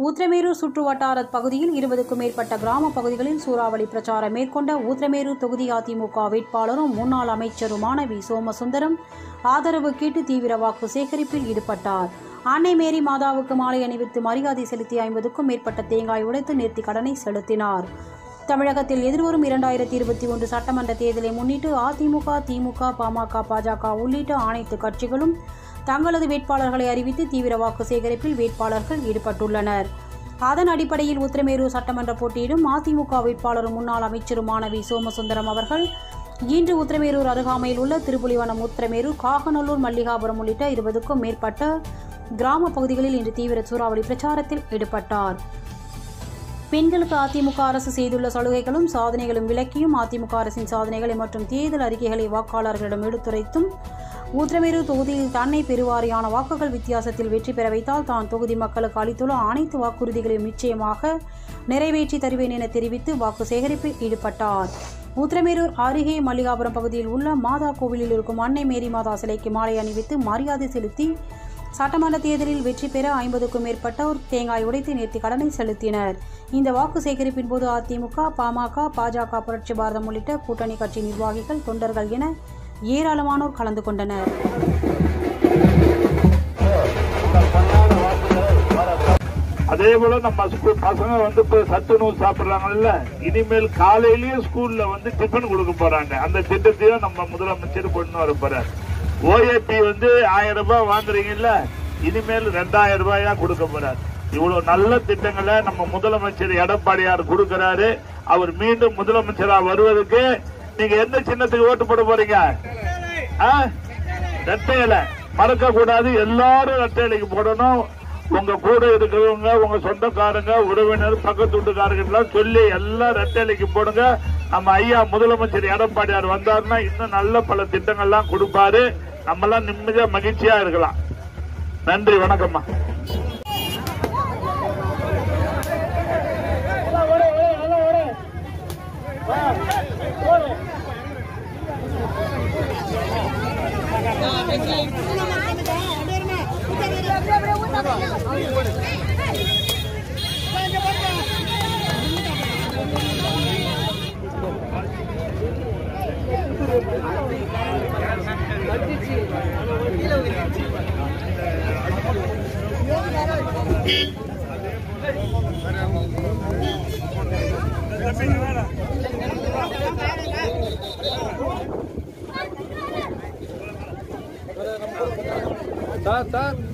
ஊத்திரமேரூர் சுற்று வட்டார பகுதியில் இருபதுக்கும் மேற்பட்ட கிராம பகுதிகளில் சூறாவளி பிரச்சாரம் மேற்கொண்ட ஊத்திரமேரூர் தொகுதி அதிமுக வேட்பாளரும் முன்னாள் அமைச்சருமான வி சோமசுந்தரம் ஆதரவு கேட்டு தீவிர வாக்கு சேகரிப்பில் ஈடுபட்டார் அன்னை மேரி மாதாவுக்கு மாலை அணிவித்து மரியாதை செலுத்தி ஐம்பதுக்கும் மேற்பட்ட தேங்காய் உடைத்து நேர்த்தி கடனை செலுத்தினார் தமிழகத்தில் எதிர்வரும் இரண்டாயிரத்தி இருபத்தி ஒன்று சட்டமன்ற தேர்தலை முன்னிட்டு அதிமுக திமுக பாமக பாஜக உள்ளிட்ட அனைத்து கட்சிகளும் தங்களது வேட்பாளர்களை அறிவித்து தீவிர வாக்கு சேகரிப்பில் வேட்பாளர்கள் ஈடுபட்டுள்ளனர் அதன் அடிப்படையில் உத்திரமேரூர் சட்டமன்ற போட்டியிடும் அதிமுக வேட்பாளரும் முன்னாள் அமைச்சருமான வி சோமசுந்தரம் அவர்கள் இன்று உத்திரமேரூர் அருகாமையில் உள்ள திருப்புலிவனம் உத்திரமேரூர் காகநல்லூர் மல்லிகாபுரம் உள்ளிட்ட இருபதுக்கும் மேற்பட்ட கிராம பகுதிகளில் இன்று தீவிர சூறாவளி பிரச்சாரத்தில் ஈடுபட்டார் பெண்களுக்கு அதிமுக அரசு செய்துள்ள சலுகைகளும் சாதனைகளும் விளக்கியும் அதிமுக அரசின் சாதனைகளை மற்றும் தேர்தல் அறிக்கைகளை வாக்காளர்களிடம் எடுத்துரைத்தும் ஊத்திரமேரூர் தொகுதியில் தன்னை பெருவாரியான வாக்குகள் வித்தியாசத்தில் வெற்றி பெற வைத்தால் தான் தொகுதி மக்களுக்கு அளித்துள்ள அனைத்து வாக்குறுதிகளையும் நிச்சயமாக நிறைவேற்றி தருவேன் என தெரிவித்து வாக்கு சேகரிப்பில் ஈடுபட்டார் ஊத்திரமேரூர் அருகே மல்லிகாபுரம் பகுதியில் உள்ள மாதா கோவிலில் இருக்கும் அன்னை மேரி மாதா சிலைக்கு மாலை அணிவித்து மரியாதை செலுத்தி சட்டமன்ற தேர்தலில் வெற்றி பெற ஐம்பதுக்கும் மேற்பட்டோர் தேங்காய் உடைத்து நேர்த்தி கடனை செலுத்தினர் இந்த வாக்கு சேகரிப்பின் போது அதிமுக பாமக பாஜக புரட்சி பாரதம் உள்ளிட்ட கூட்டணி கட்சி நிர்வாகிகள் தொண்டர்கள் என ஏராளமானோர் கலந்து கொண்டனர் அதே போல நம்ம ஸ்கூல் பசங்க வந்து இப்ப சத்துணவு சாப்பிடுறாங்கல்ல இனிமேல் காலையிலயே ஸ்கூல்ல வந்து டிஃபன் கொடுக்க போறாங்க அந்த திட்டத்தையும் நம்ம முதலமைச்சர் கொண்டு வர போறார் ஓஏபி வந்து ஆயிரம் ரூபாய் வாங்குறீங்கல்ல இனிமேல் ரெண்டாயிரம் ரூபாயா கொடுக்க போறார் இவ்வளவு நல்ல திட்டங்களை நம்ம முதலமைச்சர் எடப்பாடியார் கொடுக்கிறாரு அவர் மீண்டும் முதலமைச்சரா வருவதற்கு நீங்க எந்த சின்னத்துக்கு ஓட்டு போட போறீங்க ஆ? ரெட்டை இலை மறக்க கூடாது எல்லாரும் ரெட்டை இலைக்கு போடணும் உங்க கூட இருக்கிறவங்க உங்க சொந்தக்காரங்க உறவினர் பக்கத்து வீட்டுக்காரங்க எல்லாம் சொல்லி எல்லாம் ரெட்டை இலைக்கு போடுங்க நம்ம ஐயா முதலமைச்சர் எடப்பாடியார் வந்தாருன்னா இன்னும் நல்ல பல திட்டங்கள்லாம் கொடுப்பாரு நம்ம எல்லாம் நிம்மதியா மகிழ்ச்சியா இருக்கலாம் நன்றி வணக்கம்மா சார் சார்